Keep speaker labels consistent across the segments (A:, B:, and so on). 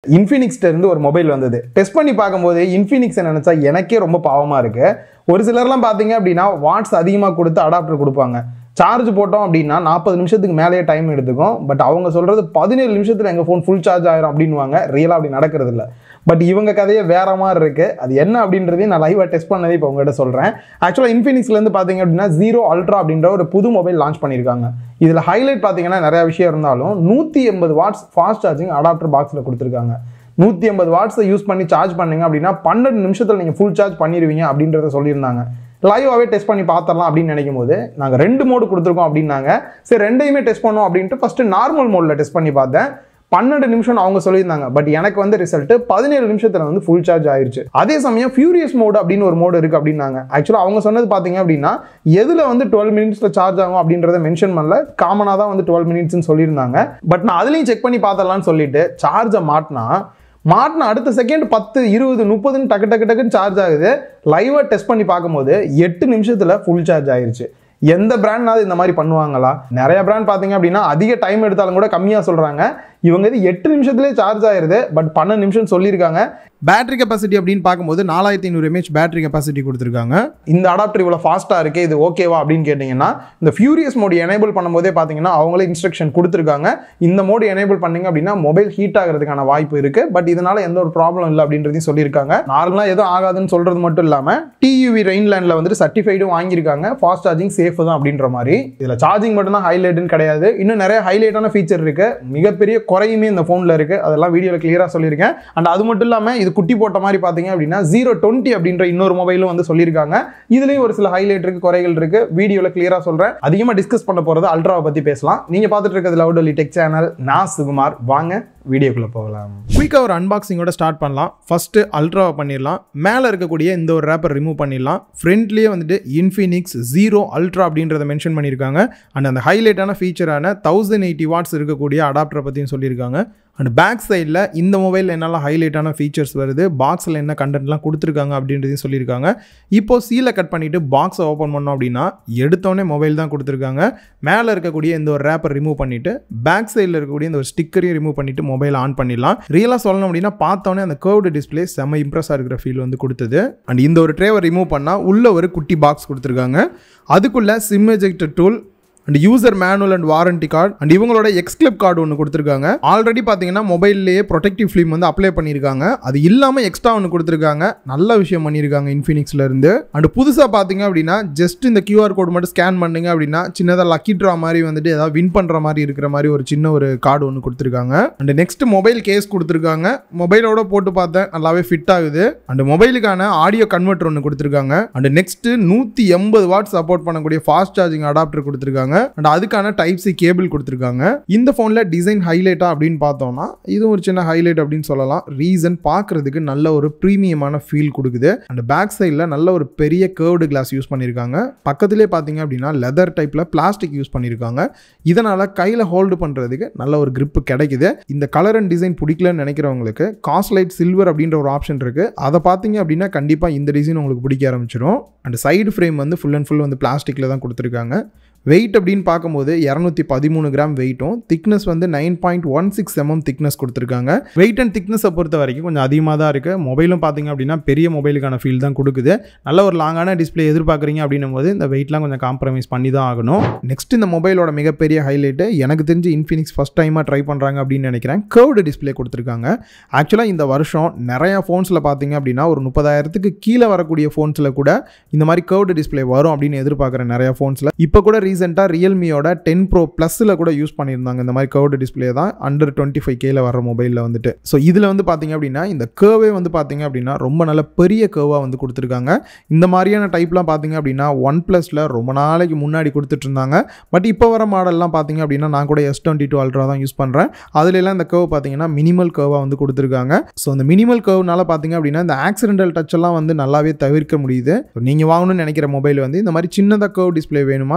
A: இன்ஃபினிக்ஸ்ல இருந்து ஒரு மொபைல் வந்தது டெஸ்ட் பண்ணி பார்க்கும்போது இன்ஃபினிக்ஸ் நினைச்சா எனக்கே ரொம்ப பாவமா இருக்கு ஒரு சிலர்லாம் பார்த்தீங்க அப்படின்னா வாட்ஸ் அதிகமாக கொடுத்து அடாப்டர் கொடுப்பாங்க சார்ஜ் போட்டோம் அப்படின்னா நாற்பது நிமிஷத்துக்கு மேலேயே டைம் எடுத்துக்கும் பட் அவங்க சொல்றது பதினேழு நிமிஷத்துல எங்க ஃபோன் ஃபுல் சார்ஜ் ஆயிரும் அப்படின்னுவாங்க ரியலா அப்படி நடக்கிறது இல்ல பட் இவங்க கதையே வேற மாதிரி இருக்கு அது என்ன அப்படின்றதையும் நான் லைவா டெஸ்ட் பண்ணதே இப்போ உங்ககிட்ட சொல்றேன் ஆக்சுவலா இன்ஃபினிக்ஸ்ல இருந்து பாத்தீங்க அப்படின்னா ஜீரோ அல்ட்ரா அப்படின்ற ஒரு புது மொபைல் லான்ச் பண்ணியிருக்காங்க இதுல ஹைலைட் பாத்தீங்கன்னா நிறைய விஷயம் இருந்தாலும் நூத்தி எண்பது வாட்ஸ் ஃபாஸ்ட் சார்ஜிங் அடாப்டர் பாக்ஸ்ல கொடுத்துருக்காங்க நூற்றி ஐம்பது வாட்ஸை யூஸ் பண்ணி சார்ஜ் பண்ணீங்க அப்படின்னா பன்னெண்டு நிமிஷத்தில் நீங்கள் ஃபுல் சார்ஜ் பண்ணிடுவீங்க அப்படின்றத சொல்லியிருந்தாங்க லைவாகவே டெஸ்ட் பண்ணி பார்த்துடலாம் அப்படின்னு நினைக்கும் போது நாங்கள் ரெண்டு மோடு கொடுத்துருக்கோம் அப்படின்னாங்க சரி ரெண்டையுமே டெஸ்ட் பண்ணோம் அப்படின்ட்டு ஃபஸ்ட்டு நார்மல் மோடில் டெஸ்ட் பண்ணி பார்த்தேன் பன்னெண்டு நிமிஷம் அவங்க சொல்லியிருந்தாங்க பட் எனக்கு வந்து ரிசல்ட் பதினேழு நிமிஷத்துல வந்து ஃபுல் சார்ஜ் ஆயிருச்சு அதே சமயம் ஃபியூரியஸ் மோடு அப்படின்னு ஒரு மோடு இருக்கு அப்படின்னாங்க ஆக்சுவலாக அவங்க சொன்னது பார்த்தீங்க அப்படின்னா எதுல வந்து டுவெல் மினிட்ஸ்ல சார்ஜ் ஆகும் அப்படின்றத மென்ஷன் பண்ணல காமனாக தான் வந்து டுவெல் மினிட்ஸ்னு சொல்லியிருந்தாங்க பட் நான் அதுலயும் செக் பண்ணி பார்த்தலாம்னு சொல்லிட்டு சார்ஜை மாட்டினா மாட்டின அடுத்த செகண்ட் பத்து இருபது முப்பதுன்னு டக்கு டக்கு டக்குன்னு சார்ஜ் ஆகுது லைவாக டெஸ்ட் பண்ணி பார்க்கும்போது எட்டு நிமிஷத்தில் ஃபுல் சார்ஜ் ஆயிருச்சு எந்த பிராண்ட்னாவது இந்த மாதிரி பண்ணுவாங்களா நிறைய பிராண்ட் பார்த்தீங்க அப்படின்னா அதிக டைம் எடுத்தாலும் கூட கம்மியாக சொல்கிறாங்க இவங்க இது எட்டு நிமிஷத்துலேயே சார்ஜ் ஆயிருது பட் பன்னெண்டு நிமிஷம் சொல்லியிருக்காங்க
B: பேட்டரி கெப்பாசிட்டி அப்படின்னு பார்க்கும்போது நாலாயிரத்தி ஐநூறு எம்ஏஹெச் பேட்டரி கெப்பாசிட்டி கொடுத்துருக்காங்க
A: இந்த அடாப்டர் இவ்வளோ ஃபாஸ்ட்டாக இருக்கு இது ஓகேவா அப்படின்னு கேட்டிங்கன்னா இந்த ஃபியூரியஸ் மோடு எனேபிள் பண்ணும்போதே பார்த்தீங்கன்னா அவங்களே இன்ஸ்ட்ரக்ஷன் கொடுத்துருக்காங்க இந்த மோடு எனேபிள் பண்ணீங்க அப்படின்னா மொபைல் ஹீட் ஆகிறதுக்கான வாய்ப்பு இருக்கு பட் இதனால எந்த ஒரு ப்ராப்ளம் இல்லை அப்படின்றதையும் சொல்லியிருக்காங்க நார்மலாக எதுவும் ஆகாதுன்னு சொல்றது மட்டும் இல்லாமல் டியூவி ரெயின்லேண்டில் வந்துட்டு சர்டிஃபைடும் வாங்கியிருக்காங்க ஃபாஸ்ட் சார்ஜிங் சேஃப் தான் அப்படின்ற மாதிரி இதில் சார்ஜிங் மட்டும் தான் ஹைலைட்னு கிடையாது இன்னும் நிறைய ஹைலைட்டான ஃபீச்சர் இருக்கு மிகப்பெரிய குறையுமே இந்த ஃபோனில் இருக்கு அதெல்லாம் வீடியோவில் கிளியராக சொல்லியிருக்கேன் அண்ட் அது மட்டும் இல்லாமல் இது குட்டி போட்ட மாதிரி பார்த்தீங்க அப்படின்னா ஜீரோ டுவெண்ட்டி அப்படின்ற இன்னொரு மொபைலும் வந்து சொல்லியிருக்காங்க இதுலேயும் ஒரு சில ஹைலைட் இருக்கு குறைகள் இருக்கு வீடியோவில் கிளியராக சொல்கிறேன் அதிகமாக டிஸ்கஸ் பண்ண போகிறது அல்ட்ராவை பற்றி பேசலாம் நீங்கள் பார்த்துட்டு இருக்கிறது லவுடலி டெக் சேனல் நான் சுகுமார் வாங்க வீடியோக்குள்ளே போகலாம்
B: குயிக்காக ஒரு அன்பாக்சிங்கோட ஸ்டார்ட் பண்ணலாம் ஃபஸ்ட்டு அல்ட்ராவை பண்ணிடலாம் மேலே இருக்கக்கூடிய இந்த ஒரு ரேப்பர் ரிமூவ் பண்ணிடலாம் ஃப்ரண்ட்லேயே வந்துட்டு இன்ஃபினிக்ஸ் ஜீரோ அல்ட்ரா அப்படின்றத மென்ஷன் பண்ணியிருக்காங்க அண்ட் அந்த ஹைலைட்டான ஃபீச்சரான தௌசண்ட் எயிட்டி வாட்ஸ் இருக்கக்கூடிய அடாப்டரை பற்றியும் சொல்லியிருக்காங்க அண்ட் பேக் சைடில் இந்த மொபைலில் என்னெல்லாம் ஹைலைட்டான ஃபீச்சர்ஸ் வருது பாக்ஸில் என்ன கண்டென்ட்லாம் கொடுத்துருக்காங்க அப்படின்றதையும் சொல்லியிருக்காங்க இப்போ சீலை கட் பண்ணிவிட்டு பாக்ஸை ஓப்பன் பண்ணோம் அப்படின்னா எடுத்தோடனே மொபைல் தான் கொடுத்துருக்காங்க மேலே இருக்கக்கூடிய இந்த ஒரு ரேப்பர் ரிமூவ் பண்ணிவிட்டு பேக் சைடில் இருக்கக்கூடிய இந்த ஒரு ஸ்டிக்கரையும் ரிமூவ் பண்ணிவிட்டு மொபைல் ஆன் பண்ணிடலாம் ரியலாக சொல்லணும் அப்படின்னா பார்த்தோன்னே அந்த கர்வ்டு டிஸ்பிளே செம்ம இம்ப்ரெஸ்ஸாக இருக்கிற ஃபீல் வந்து கொடுத்தது அண்ட் இந்த ஒரு ட்ரேவை ரிமூவ் பண்ணால் உள்ள ஒரு குட்டி பாக்ஸ் கொடுத்துருக்காங்க அதுக்குள்ளே SIM ejector tool and user manual and warranty card and இவங்களோட எக்ஸ்கிளிப் கார்டு ஒன்று கொடுத்துருக்காங்க ஆல்ரெடி பார்த்தீங்கன்னா மொபைல்லேயே ப்ரொடெக்டிவ் ஃபிலிம் வந்து அப்ளை பண்ணியிருக்காங்க அது இல்லாமல் எக்ஸ்ட்ரா ஒன்று கொடுத்துருக்காங்க நல்ல விஷயம் பண்ணியிருக்காங்க இன்ஃபினிக்ஸ்ல இருந்து அண்ட் புதுசாக பார்த்தீங்க அப்படின்னா ஜஸ்ட் இந்த கியூஆர் கோடு மட்டும் ஸ்கேன் பண்ணுங்க அப்படின்னா சின்னதாக லக்கி ட்ரா மாதிரி வந்துட்டு ஏதாவது வின் பண்ணுற மாதிரி இருக்கிற மாதிரி ஒரு சின்ன ஒரு கார்டு ஒன்று கொடுத்துருக்காங்க அண்ட் நெக்ஸ்ட் மொபைல் கேஸ் கொடுத்துருக்காங்க மொபைலோட போட்டு பார்த்தேன் நல்லாவே ஃபிட் ஆகுது அண்ட் மொபைலுக்கான ஆடியோ கன்வெர்ட்டர் ஒன்று கொடுத்துருக்காங்க அண்ட் நெக்ஸ்ட் நூற்றி எண்பது வாட் சப்போர்ட் பண்ணக்கூடிய ஃபாஸ்ட் சார்ஜிங் அடாப்டர் கொடுத்துருக்காங்க அண்ட் அதுக்கான டைப் சி கேபிள் கொடுத்துருக்காங்க இந்த ஃபோனில் டிசைன் ஹைலைட்டா அப்படின்னு பார்த்தோம்னா இது ஒரு சின்ன ஹைலைட் அப்படின்னு சொல்லலாம் ரீசன் பார்க்கறதுக்கு நல்ல ஒரு ப்ரீமியமான ஃபீல் கொடுக்குது அண்ட் பேக் சைடில் நல்ல ஒரு பெரிய கேர்வ்டு கிளாஸ் யூஸ் பண்ணியிருக்காங்க பக்கத்துலேயே பார்த்தீங்க அப்படின்னா லெதர் டைப்பில் பிளாஸ்டிக் யூஸ் பண்ணியிருக்காங்க இதனால் கையில் ஹோல்டு பண்ணுறதுக்கு நல்ல ஒரு grip கிடைக்குது இந்த கலர் அண்ட் டிசைன் பிடிக்கலன்னு நினைக்கிறவங்களுக்கு காஸ்லைட் சில்வர் அப்படின்ற ஒரு ஆப்ஷன் இருக்குது அதை பார்த்தீங்க அப்படின்னா கண்டிப்பாக இந்த டிசைன் உங்களுக்கு பிடிக்க ஆரம்பிச்சிடும் அண்ட் சைடு ஃப்ரேம் வந்து ஃபுல் அண்ட் ஃபுல் வந்து பிளாஸ்டிக்கில் தான் கொடுத்துருக்காங்க வெயிட் அப்படின்னு பார்க்கும்போது இரநூத்தி பதிமூணு கிராம் வெயிட்டும் திக்னஸ் வந்து nine point one six mm thickness கொடுத்துருக்காங்க வெயிட் அண்ட் திக்னஸை பொறுத்த வரைக்கும் கொஞ்சம் அதிகமாக தான் இருக்குது மொபைலும் பார்த்தீங்க அப்படின்னா பெரிய மொபைலுக்கான ஃபீல் தான் கொடுக்குது நல்ல ஒரு லாங்கான டிஸ்பிளே எதிர்பார்க்குறீங்க அப்படின்னும் போது இந்த வெயிட்லாம் கொஞ்சம் காம்ப்ரமைஸ் பண்ணி தான் ஆகணும் நெக்ஸ்ட் இந்த மொபைலோட மிகப்பெரிய ஹைலைட்டு எனக்கு தெரிஞ்சு இன்ஃபினிக்ஸ் ஃபஸ்ட் டைமாக ட்ரை பண்ணுறாங்க அப்படின்னு நினைக்கிறேன் கர்வ்டு டிஸ்பிளே கொடுத்துருக்காங்க ஆக்சுவலாக இந்த வருஷம் நிறையா ஃபோன்ஸில் பார்த்தீங்க அப்படின்னா ஒரு முப்பதாயிரத்துக்கு கீழே வரக்கூடிய ஃபோன்ஸில் கூட இந்த மாதிரி கர்வ்டு டிஸ்பிளே வரும் அப்படின்னு எதிர்பார்க்குறேன் நிறையா ஃபோன்ஸில் இப்போ கூட ரீசெண்டாக ரியல்மியோட டென் ப்ரோ ப்ளஸில் கூட யூஸ் பண்ணியிருந்தாங்க இந்த மாதிரி கர்வ்டு டிஸ்பிளே தான் அண்டர் டுவெண்ட்டி ஃபைவ் கேல வர மொபைலில் வந்துட்டு ஸோ இதில் வந்து பார்த்தீங்க அப்படின்னா இந்த கேர்வே வந்து பார்த்தீங்க அப்படின்னா ரொம்ப நல்ல பெரிய கேர்வாக வந்து கொடுத்துருக்காங்க இந்த மாதிரியான டைப்லாம் பார்த்தீங்க அப்படின்னா ஒன் ப்ளஸில் ரொம்ப நாளைக்கு முன்னாடி கொடுத்துட்டு இருந்தாங்க பட் இப்போ வர மாடல்லாம் பார்த்தீங்க அப்படின்னா நான் கூட எஸ் டுவெண்ட்டி டூ அல்ட்ரா தான் யூஸ் பண்ணுறேன் அதுலலாம் இந்த கர்வ் பார்த்தீங்கன்னா மினிமல் கர்வாக வந்து கொடுத்துருக்காங்க ஸோ அந்த மினிமல் கர்வ்னால பார்த்தீங்க அப்படின்னா இந்த ஆக்சிடென்டல் டச் எல்லாம் வந்து நல்லாவே தவிர்க்க முடியுது நீங்கள் வாங்கணும்னு நினைக்கிற மொபைல் வந்து இந்த மாதிரி சின்னதாக கர்வ் டிஸ்பிளே வேணுமா இல்லாட்டி நல்ல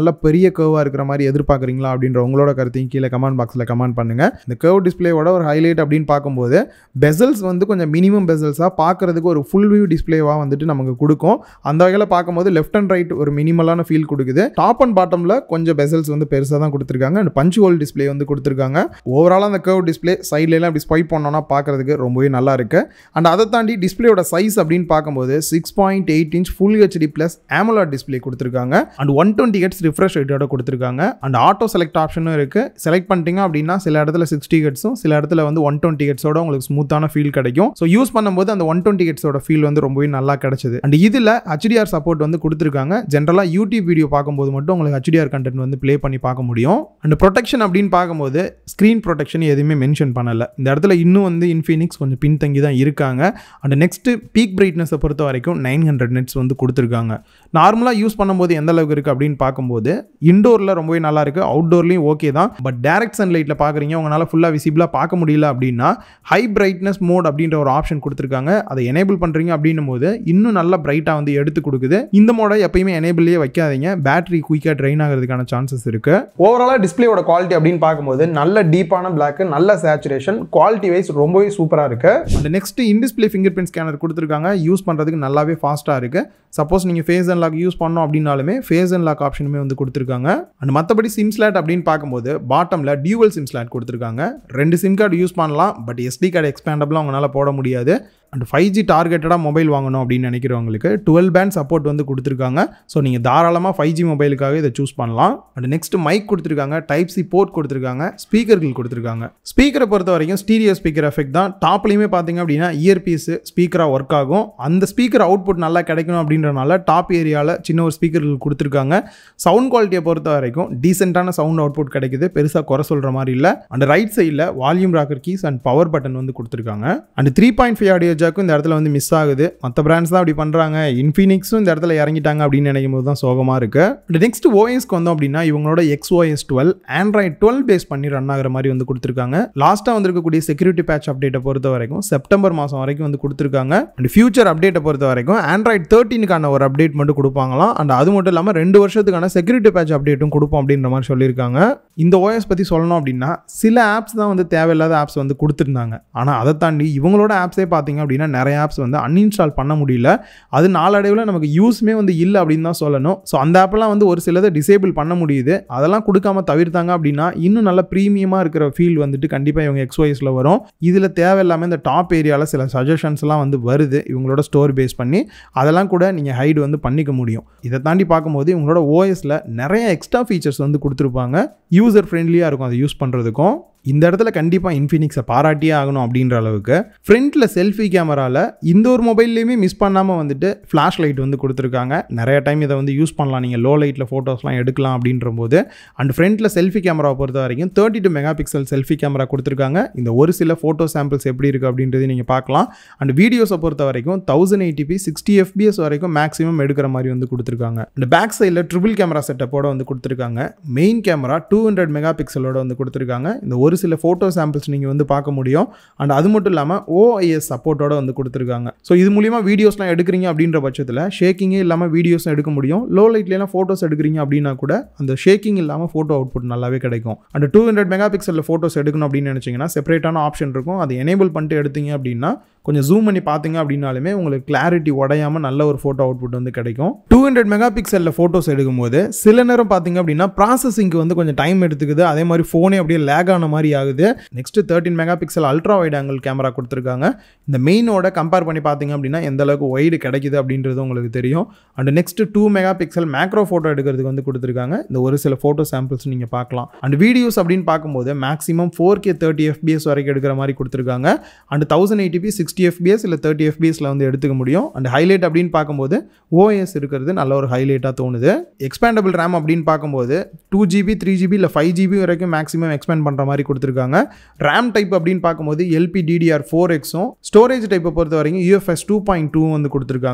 B: நல்ல பெரிய கர்வாக இருக்கிற மாதிரி எதிர்பார்க்குறீங்களா அப்படின்ற உங்களோட கருத்தையும் கீழே கமெண்ட் பாக்ஸில் கமெண்ட் பண்ணுங்கள் இந்த கர்வ் டிஸ்பிளேவோட ஒரு ஹைலைட் அப்படின்னு பார்க்கும்போது பெசல்ஸ் வந்து கொஞ்சம் மினிமம் பெசல்ஸாக பார்க்குறதுக்கு ஒரு ஃபுல் வியூ டிஸ்பிளேவாக வந்துட்டு நமக்கு கொடுக்கும் அந்த வகையில் பார்க்கும்போது லெஃப்ட் அண்ட் ரைட் ஒரு மினிமலான ஃபீல் கொடுக்குது டாப் அண்ட் பாட்டமில் கொஞ்சம் பெசல்ஸ் வந்து பெருசாக தான் கொடுத்துருக்காங்க அண்ட் பஞ்ச் ஹோல் டிஸ்பிளே வந்து கொடுத்துருக்காங்க ஓவராலாக அந்த கர்வ் டிஸ்பிளே சைட்லலாம் அப்படி ஸ்வைப் பண்ணோன்னா பார்க்குறதுக்கு ரொம்பவே நல்லா இருக்கு அண்ட் அதை தாண்டி டிஸ்பிளேயோட சைஸ் அப்படின்னு பார்க்கும்போது six point eight inch full HD plus AMOLED display கொடுத்துருக்காங்க and one twenty hertz refresh ரேட்டோட கொடுத்துருக்காங்க அண்ட் ஆட்டோ செலக்ட் ஆப்ஷனும் இருக்குது செலக்ட் பண்ணிட்டீங்க அப்படின்னா சில இடத்துல சிக்ஸ்டி ஹெட்ஸும் சில இடத்துல வந்து ஒன் டுவெண்ட்டி ஹெட்ஸோட உங்களுக்கு ஸ்மூத்தான ஃபீல் கிடைக்கும் ஸோ யூஸ் பண்ணும்போது அந்த ஒன் டுவெண்ட்டி ஹெட்ஸோட ஃபீல் வந்து ரொம்பவே நல்லா கிடைச்சது அண்ட் இதில் ஹெச்டிஆர் சப்போர்ட் வந்து கொடுத்துருக்காங்க ஜென்ரலாக யூடியூப் வீடியோ பார்க்கும்போது மட்டும் உங்களுக்கு ஹெச்டிஆர் கண்டென்ட் வந்து ப்ளே பண்ணி பார்க்க முடியும் அண்ட் ப்ரொடெக்ஷன் அப்படின்னு பார்க்கும்போது ஸ்க்ரீன் ப்ரொடெக்ஷன் எதுவுமே மென்ஷன் பண்ணலை இந்த இடத்துல இன்னும் வந்து இன்ஃபினிக்ஸ் கொஞ்சம் பின்தங்கி தான் இருக்காங்க அண்ட் நெக்ஸ்ட் பீக் பிரைட்னஸை பொறுத்த வரைக்கும் நைன் ஹண்ட்ரட் நெட்ஸ் வந்து கொடுத்துருக்காங்க நார்மலாக யூஸ் பண்ணும்போது எந்த அளவுக்கு இருக்குது அப்படின்னு பார்க்கும்போது இண்டோரில் ரொம்பவே நல்லா இருக்குது அவுட்டோர்லேயும் ஓகே தான் பட் டேரக்ட் சன்லைட்டில் பார்க்குறீங்க உங்களால் ஃபுல்லாக விசிபிளாக பார்க்க முடியல அப்படின்னா ஹை பிரைட்னஸ் மோட் அப்படின்ற ஒரு ஆப்ஷன் கொடுத்துருக்காங்க அதை எனேபிள் பண்ணுறீங்க அப்படின்னும் போது இன்னும் நல்லா பிரைட்டாக வந்து எடுத்து கொடுக்குது இந்த மோடை எப்பயுமே எனேபிள்லேயே வைக்காதீங்க பேட்டரி குயிக்காக ட்ரெயின் ஆகிறதுக்கான சான்சஸ் இருக்குது
A: ஓவராலாக டிஸ்பிளேயோட குவாலிட்டி அப்படின்னு பார்க்கும்போது நல்ல டீப்பான பிளாக் நல்ல சேச்சுரேஷன் குவாலிட்டி வைஸ் ரொம்பவே சூப்பராக இருக்கு
B: அந்த next in display fingerprint scanner கொடுத்துருக்காங்க யூஸ் பண்ணுறதுக்கு நல்லாவே ஃபாஸ்ட்டாக இருக்குது சப்போஸ் நீங்கள் ஃபேஸ் அண்ட் லாக் யூஸ் பண்ணோம் அப்படின்னாலுமே ஃபேஸ் அண்ட் லாக் ஆப்ஷனுமே வந்து கொடுத்துருக்காங்க அண்ட் மற்றபடி சிம் ஸ்லாட் அப்படின்னு பார்க்கும்போது பாட்டமில் டியூவல் சிம் ஸ்லாட் கொடுத்துருக்காங்க ரெண்டு சிம் கார்டு யூஸ் பண்ணலாம் பட் எஸ்டி கார்டு எக்ஸ்பேண்டபிளாக உங்களால் போட முடியாது அண்ட் ஃபைவ் ஜி டார்கெட்டடாக மொபைல் வாங்கணும் அப்படின்னு நினைக்கிறவங்களுக்கு டுவெல் பேண்ட் சப்போர்ட் வந்து கொடுத்துருக்காங்க ஸோ நீங்கள் தாராளமாக ஃபைவ் ஜி மொபைலுக்காக இதை சூஸ் பண்ணலாம் அண்ட் நெக்ஸ்ட் மைக் கொடுத்துருக்காங்க டைப் சி போர்ட் கொடுத்துருக்காங்க ஸ்பீக்கர்கள் கொடுத்துருக்காங்க ஸ்பீக்கரை பொறுத்த வரைக்கும் ஸ்டீரியோ ஸ்பீக்கர் எஃபெக்ட் தான் டாப்லையுமே பார்த்தீங்க அப்படின்னா இயர் பீஸ் ஸ்பீக்கராக ஒர்க் ஆகும் அந்த ஸ்பீக்கர் அவுட்புட் நல்லா கிடைக்கணும் அப்படின்றனால டாப் ஏரியாவில் சின்ன ஒரு ஸ்பீக்கர்கள் கொடுத்துருக்காங்க சவுண்ட் குவாலிட்டியை பொறுத்த வரைக்கும் டீசெண்டான சவுண்ட் அவுட்புட் கிடைக்குது பெருசாக குறை சொல்கிற மாதிரி இல்லை அண்ட் ரைட் சைடில் volume rocker keys and power button வந்து கொடுத்துருக்காங்க and three point five audio ஜாக்கும் இந்த இடத்துல வந்து மிஸ் ஆகுது மற்ற பிராண்ட்ஸ் தான் அப்படி பண்ணுறாங்க இன்ஃபினிக்ஸும் இந்த இடத்துல இறங்கிட்டாங்க அப்படின்னு நினைக்கும் போது தான் சோகமாக இருக்குது அண்ட் நெக்ஸ்ட் ஓஎஸ்க்கு வந்தோம் அப்படின்னா இவங்களோட X OS twelve Android twelve base பண்ணி ரன் ஆகிற மாதிரி வந்து கொடுத்துருக்காங்க லாஸ்ட்டாக வந்திருக்கக்கூடிய செக்யூரிட்டி பேட்ச் அப்டேட்டை பொறுத்த வரைக்கும் செப்டம்பர் மாதம் வரைக்கும் வந்து கொடுத்துருக்காங்க அண்ட் ஃபியூச்சர் அப்டேட்டை பொறுத்த வரைக்கும் ஆண்ட்ராய்ட் தேர்ட்டினுக்கான ஒரு அப்டேட் மட்டும் கொடுப்பாங்களாம் அண்ட் அது மட்டும் இல்லாமல் ரெண்டு வருஷத்துக்கான செக்யூரிட்டி பேட்ச் அப்டேட்டும் கொடுப்போம் அப்படின்ற மாதிரி சொல்லியிருக்காங்க இந்த ஓஎஸ் பற்றி சொல்லணும் அப்படின்னா சில ஆப்ஸ் தான் வந்து தேவையில்லாத ஆப்ஸ் வந்து கொடுத்துருந்தாங்க ஆனால் அதை தாண்டி இவங்களோட ஆப்ஸே பார்த்தீங்க அப்படின்னா நிறைய ஆப்ஸ் வந்து அன்இன்ஸ்டால் பண்ண முடியல அது நாளடைவில் நமக்கு யூஸ்மே வந்து இல்லை அப்படின்னு தான் சொல்லணும் ஸோ அந்த ஆப்பெல்லாம் வந்து ஒரு சிலதை டிசேபிள் பண்ண முடியுது அதெல்லாம் கொடுக்காம தவிர்த்தாங்க அப்படின்னா இன்னும் நல்ல ப்ரீமியமாக இருக்கிற ஃபீல் வந்துட்டு கண்டிப்பாக இவங்க எக்ஸ்ஒய்ஸில் வரும் இதில் தேவையில்லாமல் இந்த டாப் ஏரியாவில் சில சஜஷன்ஸ்லாம் வந்து வருது இவங்களோட ஸ்டோர் பேஸ் பண்ணி அதெல்லாம் கூட நீங்கள் ஹைடு வந்து பண்ணிக்க முடியும் இதை தாண்டி பார்க்கும்போது இவங்களோட ஓஎஸில் நிறைய எக்ஸ்ட்ரா ஃபீச்சர்ஸ் வந்து கொடுத்துருப்பாங்க யூசர் ஃப்ரெண்ட்லியாக இருக்கும் அதை யூஸ் பண்ணுறதுக்கும் இந்த இடத்துல கண்டிப்பாக இன்ஃபினிக்ஸை பாராட்டியே ஆகணும் அப்படின்ற அளவுக்கு ஃப்ரண்ட்டில் செல்ஃபி கேமராவில் இந்த ஒரு மொபைல்லையுமே மிஸ் பண்ணாமல் வந்துட்டு ஃப்ளாஷ் லைட் வந்து கொடுத்துருக்காங்க நிறைய டைம் இதை வந்து யூஸ் பண்ணலாம் நீங்கள் லோ லைட்டில் ஃபோட்டோஸ்லாம் எடுக்கலாம் அப்படின்ற போது அண்ட் ஃப்ரண்ட்டில் செல்ஃபி கேமராவை பொறுத்த வரைக்கும் thirty two megapixel selfie camera கொடுத்துருக்காங்க இந்த ஒரு சில ஃபோட்டோ சாம்பிள்ஸ் எப்படி இருக்குது அப்படின்றது நீங்கள் பார்க்கலாம் அண்ட் வீடியோஸை பொறுத்த வரைக்கும் தௌசண்ட் எயிட்டிபி சிக்ஸ்டி எஃபிஎஸ் வரைக்கும் மேக்ஸிமம் எடுக்கிற மாதிரி வந்து கொடுத்துருக்காங்க அண்ட் பேக் சைடில் ட்ரிபிள் கேமரா செட்டப்போட வந்து கொடுத்துருக்காங்க மெயின் கேமரா டூ ஹண்ட்ரட் மெகா பிக்சலோட வந்து கொடுத்துருக்காங்க இந்த ஒரு சில ஃபோட்டோ சாம்பிள்ஸ் நீங்கள் வந்து பார்க்க முடியும் அண்ட் அது மட்டும் இல்லாமல் ஓஐஎஸ் சப்போர்ட்டோட வந்து கொடுத்துருக்காங்க ஸோ இது மூலியமா வீடியோஸ்லாம் எடுக்கிறீங்க அப்படின்ற பட்சத்தில் ஷேக்கிங்கே இல்லாமல் வீடியோஸும் எடுக்க முடியும் லோ லைட்லாம் ஃபோட்டோஸ் எடுக்கிறீங்க அப்படின்னா கூட அந்த ஷேக்கிங் இல்லாமல் ஃபோட்டோ அவுட்புட் நல்லாவே கிடைக்கும் அண்ட் டூ ஹண்ட்ரட் மெகா பிக்சலில் ஃபோட்டோஸ் எடுக்கணும் அப்படின்னு நினச்சிங்கன்னா செப்பரேட்டான ஆப்ஷன் இருக்கும் அதை எனேபிள் பண்ணிட்டு எடுத்தீங்க அப்படின்னா கொஞ்சம் ஜூம் பண்ணி பார்த்தீங்க அப்படின்னாலுமே உங்களுக்கு கிளாரிட்டி உடையாமல் நல்ல ஒரு ஃபோட்டோ அவுட்புட் வந்து கிடைக்கும் டூ ஹண்ட்ரட் மெகா பிக்சலில் ஃபோட்டோஸ் எடுக்கும்போது சில நேரம் பார்த்தீங்க அப்படின்னா ப்ராசஸிங்க்கு வந்து கொஞ்சம் டைம் எடுத்துக்குது அதே மாதிரி ஃபோனே அப்படியே லேக் ஆன மாதிரி ஆகுது next thirteen megapixel ultra wide angle camera கொடுத்துருக்காங்க இந்த மெயினோட கம்பேர் பண்ணி பார்த்தீங்க அப்படின்னா எந்த அளவுக்கு ஒய்டு கிடைக்குது அப்படின்றது உங்களுக்கு தெரியும் and next two megapixel macro photo எடுக்கிறதுக்கு வந்து கொடுத்துருக்காங்க இந்த ஒரு சில ஃபோட்டோ சாம்பிள்ஸ் நீங்கள் பார்க்கலாம் அண்ட் வீடியோஸ் அப்படின்னு பார்க்கும்போது maximum four K thirty FPS வரைக்கும் எடுக்கிற மாதிரி கொடுத்துருக்காங்க and thousand eighty p sixty FPS இல்லை தேர்ட்டி எஃபிஎஸில் வந்து எடுத்துக்க முடியும் அண்ட் ஹைலைட் அப்படின்னு பார்க்கும்போது ஓஎஸ் இருக்கிறது நல்ல ஒரு ஹைலைட்டாக தோணுது எக்ஸ்பேண்டபிள் ரேம் அப்படின்னு பார்க்கும்போது டூ ஜிபி த்ரீ ஜிபி இல்லை ஃபைவ் ஜிபி வரைக்கும் மேக்ஸிமம் எக்ஸ்பேண்ட் பண்ணுற மாதிரி கொடுத்துருக்காங்க ரேம் டைப் அப்படின்னு பார்க்கும்போது எல்பி டிடிஆர் ஃபோர் எக்ஸும் ஸ்டோரேஜ் டைப்பை பொறுத்த வரைக்கும் யூஎஃப்எஸ் டூ பாயிண்ட் டூ வந்து கொடுத்துருக்காங்க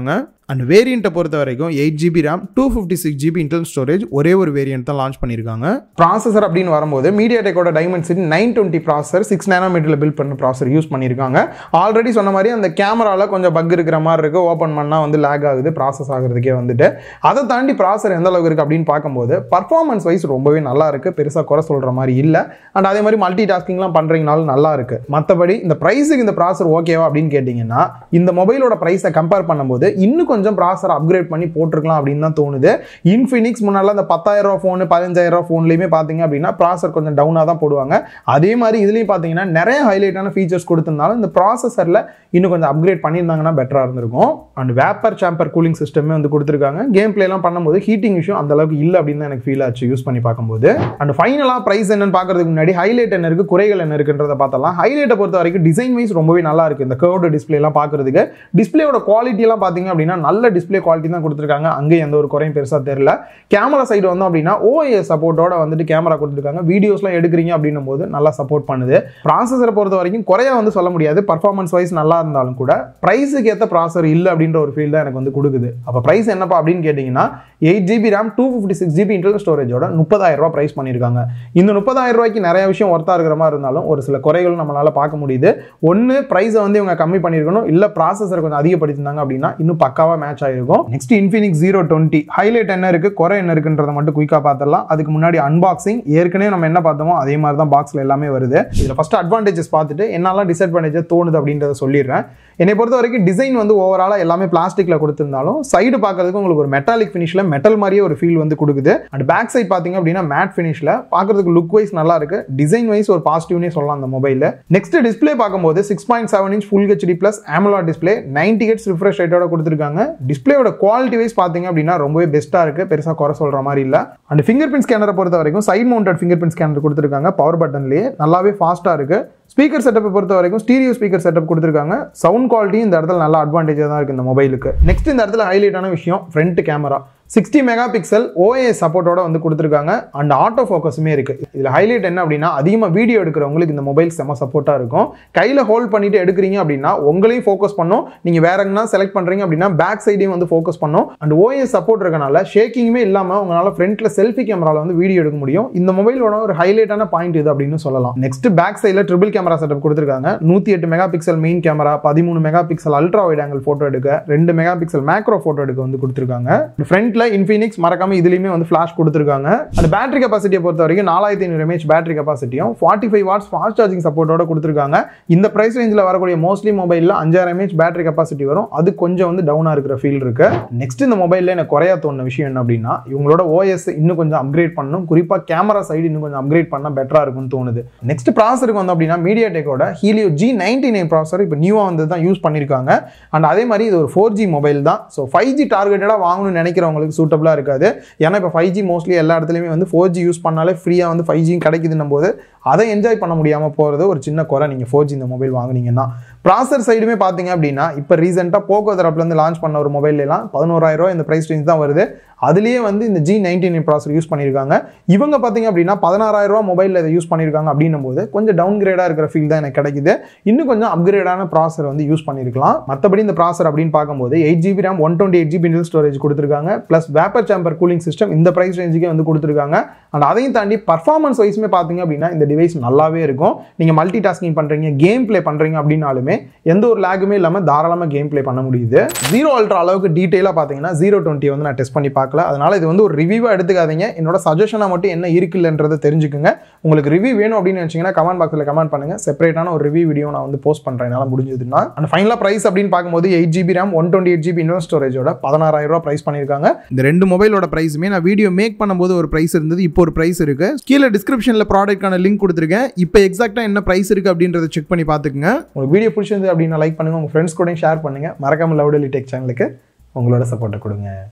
B: அண்ட் வேரியண்ட்டை பொறுத்த வரைக்கும் eight GB RAM two fifty six GB internal storage ஒரே ஒரு வேரியன்ட் தான் லான்ச் பண்ணியிருக்காங்க
A: ப்ராசஸர் அப்படின்னு வரும்போது மீடியா டெக்கோட Dimensity nine twenty processor six நேனோமீட்டரில் பில்ட் பண்ண ப்ராசர் யூஸ் பண்ணியிருக்காங்க ஆல்ரெடி சொன்ன மாதிரி அந்த கேமராவில் கொஞ்சம் பக் இருக்கிற மாதிரி இருக்குது ஓப்பன் பண்ணால் வந்து லேக் ஆகுது ப்ராசஸ் ஆகிறதுக்கே வந்துட்டு அதை தாண்டி ப்ராசர் எந்த அளவுக்கு இருக்குது அப்படின்னு பார்க்கும்போது பர்ஃபார்மன்ஸ் வைஸ் ரொம்பவே நல்லா இருக்குது பெருசாக குறை சொல்கிற மாதிரி இல்லை அண்ட் அதே மாதிரி மல்டி டாஸ்கிங்லாம் பண்ணுறீங்கனாலும் நல்லா இருக்குது மற்றபடி இந்த ப்ரைஸுக்கு இந்த ப்ராசர் ஓகேவா அப்படின்னு கேட்டிங்கன்னா இந்த மொபைலோட ப்ரைஸை கம்பேர் பண்ணும்போது இன்னும் கொஞ்சம் ப்ராசர் அப்கிரேட் பண்ணி போட்டிருக்கலாம் அப்படின்னு தான் தோணுது இன்ஃபினிக்ஸ் முன்னால அந்த பத்தாயிரம் ரூபா ஃபோனு பதினஞ்சாயிரம் ரூபா ஃபோன்லையுமே பார்த்தீங்க அப்படின்னா ப்ராசர் கொஞ்சம் டவுனாக தான் போடுவாங்க அதே மாதிரி இதுலேயும் பார்த்தீங்கன்னா நிறைய ஹைலைட்டான ஃபீச்சர்ஸ் கொடுத்திருந்தாலும் இந்த ப்ராசஸரில் இன்னும் கொஞ்சம் அப்கிரேட் பண்ணியிருந்தாங்கன்னா பெட்டராக இருந்திருக்கும் அண்ட் வேப்பர் சாம்பர் கூலிங் சிஸ்டமே வந்து கொடுத்துருக்காங்க கேம் பிளேலாம் பண்ணும்போது ஹீட்டிங் இஷ்யூ அந்த அளவுக்கு இல்லை அப்படின்னு தான் எனக்கு ஃபீல் ஆச்சு யூஸ் பண்ணி பார்க்கும்போது அண்ட் ஃபைனலாக ப்ரைஸ் என்னன்னு பார்க்கறதுக்கு முன்னாடி ஹைலைட் என்ன இருக்குது குறைகள் என்ன இருக்குன்றத பார்த்தலாம் ஹைலைட்டை பொறுத்த வரைக்கும் டிசைன் வைஸ் ரொம்பவே நல்லா இருக்குது இந்த கர்வ்டு டிஸ்பிளேலாம் பார்க்கறதுக்கு டிஸ்பிளேயோட குவாலிட்டிலாம் பார்த்தீங்க அப்படின்னா நல்ல டிஸ்பிளே குவாலிட்டி தான் கொடுத்துருக்காங்க அங்கேயும் எந்த ஒரு குறையும் பெருசாக தெரியல கேமரா சைடு வந்தோம் அப்படின்னா ஓஎஸ் சப்போர்ட்டோட வந்துட்டு கேமரா கொடுத்துருக்காங்க வீடியோஸ்லாம் எடுக்கிறீங்க அப்படின்னும் போது நல்லா சப்போர்ட் பண்ணுது ப்ராசஸரை பொறுத்த வரைக்கும் குறையா வந்து சொல்ல முடியாது பர்ஃபார்மன்ஸ் வைஸ் நல்லா இருந்தாலும் கூட ப்ரைஸுக்கு ஏற்ற ப்ராசர் இல்லை அப்படின்ற ஒரு ஃபீல் தான் எனக்கு வந்து கொடுக்குது அப்போ ப்ரைஸ் என்னப்பா அப்படின்னு கேட்டிங்கன்னா eight GB RAM two fifty six GB internal ஸ்டோரேஜோட முப்பதாயிரம் ரூபாய் ப்ரைஸ் பண்ணியிருக்காங்க இந்த முப்பதாயிரம் ரூபாய்க்கு நிறைய விஷயம் ஒர்த்தாக இருக்கிற மாதிரி இருந்தாலும் ஒரு சில குறைகள் நம்மளால பார்க்க முடியுது ஒன்று ப்ரைஸை வந்து இவங்க கம்மி பண்ணியிருக்கணும் இல்லை ப்ராசஸர் கொஞ்சம் அதிகப்படுத்திருந்தாங்க அப்படின்னா இன்னும் பக்காவாக மேட்ச் ஆயிருக்கும் next Infinix zero twenty highlight என்ன இருக்கு குறை என்ன இருக்குன்றதை மட்டும் குயிக்காக பார்த்துடலாம் அதுக்கு முன்னாடி அன்பாக்சிங் ஏற்கனவே நம்ம என்ன பார்த்தோமோ அதே மாதிரி தான் பாக்ஸில் எல்லாமே வருது இதில் ஃபர்ஸ்ட் அட்வான்டேஜஸ் பார்த்துட்டு என்னெல்லாம் டிஸ்அட்வான்டேஜஸ் தோணுது அப்படின்றத சொல்லிடுறேன் என்னை பொறுத்த வரைக்கும் டிசைன் வந்து ஓவராலாக எல்லாமே பிளாஸ்டிக்கில் கொடுத்திருந்தாலும் சைடு பார்க்கறதுக்கு உங்களுக்கு ஒரு மெட்டாலிக் ஃபினிஷில் மெட்டல் மாதிரியே ஒரு ஃபீல் வந்து கொடுக்குது அண்ட் பேக் சைட் பார்த்தீங்க அப்படின்னா மேட் ஃபினிஷில் பார்க்கறதுக்கு லுக் வைஸ் நல்லா இருக்கு டிசைன் வைஸ் ஒரு பாசிட்டிவ்னே சொல்லலாம் அந்த மொபைலில் நெக்ஸ்ட் டிஸ்பிளே பார்க்கும்போது six point seven inch full HD plus AMOLED display ninety hertz refresh ரேட்டோட கொடுத்துருக்காங்க டிஸ்பிளேயோட குவாலிட்டி வைஸ் பார்த்தீங்க அப்படின்னா ரொம்பவே பெஸ்ட்டாக இருக்கு பெருசாக குறை சொல்கிற மாதிரி இல்லை அண்ட் ஃபிங்கர் பிரிண்ட் ஸ்கேனரை பொறுத்த வரைக்கும் side mounted fingerprint scanner கொடுத்துருக்காங்க பவர் பட்டன்லேயே நல்லாவே ஃபாஸ்ட்டாக இருக்கு ஸ்பீக்கர் செட்டப்பை பொறுத்த வரைக்கும் ஸ்டீரியோ ஸ்பீக்கர் செட்டப் கொடுத்துருக்காங்க சவுண்ட் குவாலிட்டி இந்த இடத்துல நல்ல அட்வான்டேஜாக தான் இருக்குது இந்த மொபைலுக்கு நெக்ஸ்ட் இந்த இடத்துல ஹைலைட்டான விஷயம் front camera sixty megapixel OIS சப்போர்ட்டோட வந்து கொடுத்துருக்காங்க அண்ட் ஆட்டோ ஃபோக்கஸுமே இருக்கு இதில் ஹைலைட் என்ன அப்படின்னா அதிகமாக வீடியோ எடுக்கிறவங்களுக்கு இந்த மொபைல் செம்ம சப்போர்ட்டாக இருக்கும் கையில் ஹோல்ட் பண்ணிட்டு எடுக்கிறீங்க அப்படின்னா உங்களையும் ஃபோக்கஸ் பண்ணும் நீங்கள் வேற எங்கன்னா செலக்ட் பண்ணுறீங்க அப்படின்னா பேக் சைடையும் வந்து ஃபோக்கஸ் பண்ணும் அண்ட் ஓஎஸ் சப்போர்ட் இருக்கனால ஷேக்கிங்குமே இல்லாமல் உங்களால் ஃப்ரண்ட்டில் செல்ஃபி கேமராவில் வந்து வீடியோ எடுக்க முடியும் இந்த மொபைலோட ஒரு ஹைலைட்டான பாயிண்ட் இது அப்படின்னு சொல்லலாம் நெக்ஸ்ட் பேக் சைடில் ட்ரிபிள் கேமரா செட்டப் கொடுத்துருக்காங்க நூற்றி எட்டு மெகா பிக்சல் மெயின் கேமரா பதிமூணு megapixel ultra wide angle photo எடுக்க ரெண்டு மெகா பிக்சல் மேக்ரோ ஃபோட்டோ எடுக்க வந்து கொடுத்துருக்காங்க ஃப்ரண்ட்ல இன்ஃபினிக்ஸ் மறக்காம இதுலயுமே வந்து ஃபிளாஷ் கொடுத்துருக்காங்க அந்த பேட்டரி கெப்பாசிட்டியை பொறுத்த வரைக்கும் நாலாயிரத்தி ஐநூறு எம்ஏஹெச் பேட்டரி கெப்பாசிட்டியும் forty five watts fast charging சப்போர்ட்டோட கொடுத்துருக்காங்க இந்த பிரைஸ் ரேஞ்சில் வரக்கூடிய மோஸ்ட்லி மொபைலில் அஞ்சாயிரம் எம்ஏஹெச் பேட்டரி கெப்பாசிட்டி வரும் அது கொஞ்சம் வந்து டவுனாக இருக்கிற ஃபீல் இருக்கு நெக்ஸ்ட் இந்த மொபைலில் எனக்கு குறையா தோணுன விஷயம் என்ன அப்படின்னா இவங்களோட ஓஎஸ் இன்னும் கொஞ்சம் அப்கிரேட் பண்ணணும் குறிப்பாக கேமரா சைடு இன்னும் கொஞ்சம் அப்கிரேட் பண்ணால் பெட்டராக இருக்கும்னு தோணுது நெக்ஸ்ட் ப்ராசருக்கு வந்து அப்படின்னா மீடியா டெக்கோட Helio G ninety nine processor இப்போ நியூவாக வந்து தான் யூஸ் பண்ணியிருக்காங்க அண்ட் அதே மாதிரி இது ஒரு ஃபோர் ஜி மொபைல் தான் ஸோ ஃபைவ் ஜி டார்கெட்டடாக வாங்கணும்னு நினைக்கிறவங்களுக்கு சூட்டபிளாக இருக்காது ஏன்னா இப்போ ஃபைவ் ஜி மோஸ்ட்லி எல்லா இடத்துலையுமே வந்து ஃபோர் ஜி யூஸ் பண்ணாலே ஃப்ரீயாக வந்து ஃபைவ் ஜியும் கிடைக்குதுன்னும் போது அதை என்ஜாய் பண்ண முடியாமல் போகிறது ஒரு சின்ன குறை நீங்கள் ஃபோர் ஜி இந்த மொபைல் வாங்குனீங்கன்னா ப்ராசர் சைடுமே பார்த்தீங்க அப்படின்னா இப்போ ரீசெண்டாக போக்கோ தரப்புலேருந்து லான்ச் பண்ண ஒரு மொபைல்லாம் பதினோராயிரம் ரூபாய் இந்த ப்ரைஸ் ரேஞ்ச் தான் வருது அதுலேயே வந்து இந்த G ninety nine processor use பண்ணியிருக்காங்க இவங்க பார்த்தீங்க அப்படின்னா பதினாறாயிரம் ரூபா மொபைலில் இதை யூஸ் பண்ணியிருக்காங்க அப்படின்னும் போது கொஞ்சம் டவுன் கிரேடாக இருக்கிற ஃபீல் தான் எனக்கு கிடைக்குது இன்னும் கொஞ்சம் அப்கிரேடான ப்ராசர் வந்து யூஸ் பண்ணியிருக்கலாம் மற்றபடி இந்த ப்ராசர் அப்படின்னு பார்க்கும்போது eight GB RAM one twenty eight GB internal storage கொடுத்துருக்காங்க plus vapour chamber cooling system இந்த ப்ரைஸ் ரேஞ்சுக்கே வந்து கொடுத்துருக்காங்க அண்ட் அதையும் தாண்டி பர்ஃபார்மன்ஸ் வைஸுமே பார்த்தீங்க அப்படின்னா இந்த டிவைஸ் நல்லாவே இருக்கும் நீங்கள் மல்டி டாஸ்கிங் பண்ணுறீங்க கேம் ப்ளே பண்ணுறீங்க அப்படின்னாலுமே எந்த ஒரு லேகுமே இல்லாமல் தாராளமாக கேம் ப்ளே பண்ண முடியுது ஜீரோ அல்ட்ரா அளவுக்கு டீட்டெயிலாக பார்த்தீங்கன்னா ஜீரோ டுவெண்ட்டி வந்து நான் டெஸ்ட் பண்ணி பார்க்கல அதனால இது வந்து ஒரு ரிவ்யூவாக எடுத்துக்காதீங்க என்னோட சஜஷனாக மட்டும் என்ன இருக்குல்லன்றதை தெரிஞ்சுக்குங்க உங்களுக்கு ரிவ்யூ வேணும் அப்படின்னு நினச்சிங்கன்னா கமெண்ட் பாக்ஸில் கமெண்ட் பண்ணுங்க செப்பரேட்டான ஒரு ரிவ்யூ வீடியோ நான் வந்து போஸ்ட் பண்ணுறேன் என்னால் முடிஞ்சதுன்னா அண்ட் ஃபைனலாக ப்ரைஸ் அப்படின்னு பார்க்கும்போது eight GB RAM one twenty eight GB இன்வெஸ்ட் ஸ்டோரேஜோட பதினாறாயிரம் ரூபாய் ப்ரைஸ் பண்ணியிருக்காங்க
B: இந்த ரெண்டு மொபைலோட ப்ரைஸுமே நான் வீடியோ மேக் பண்ணும்போது ஒரு ப்ரைஸ் இருந்தது இப்போ ஒரு ப்ரைஸ் இருக்கு கீழே டிஸ்கிரிப்ஷனில் ப்ராடக்ட்கான லிங்க் கொடுத்துருக்கேன் இப்போ எக்ஸாக்டாக என்ன ப்ரைஸ் இருக்கு அப்படின்றத செக் பண்ணி பார்த்துக்குங்க
A: உங்களுக்கு வீடியோ பிடிச்சிருந்து அப்படின்னா லைக் பண்ணுங்க உங்கள் ஃப்ரெண்ட்ஸ் கூட ஷேர் பண்ணுங்க மறக்காம லவ் டெலி டெக் சேனலுக்கு உங்களோட சப்போர்ட்டை கொடுங்க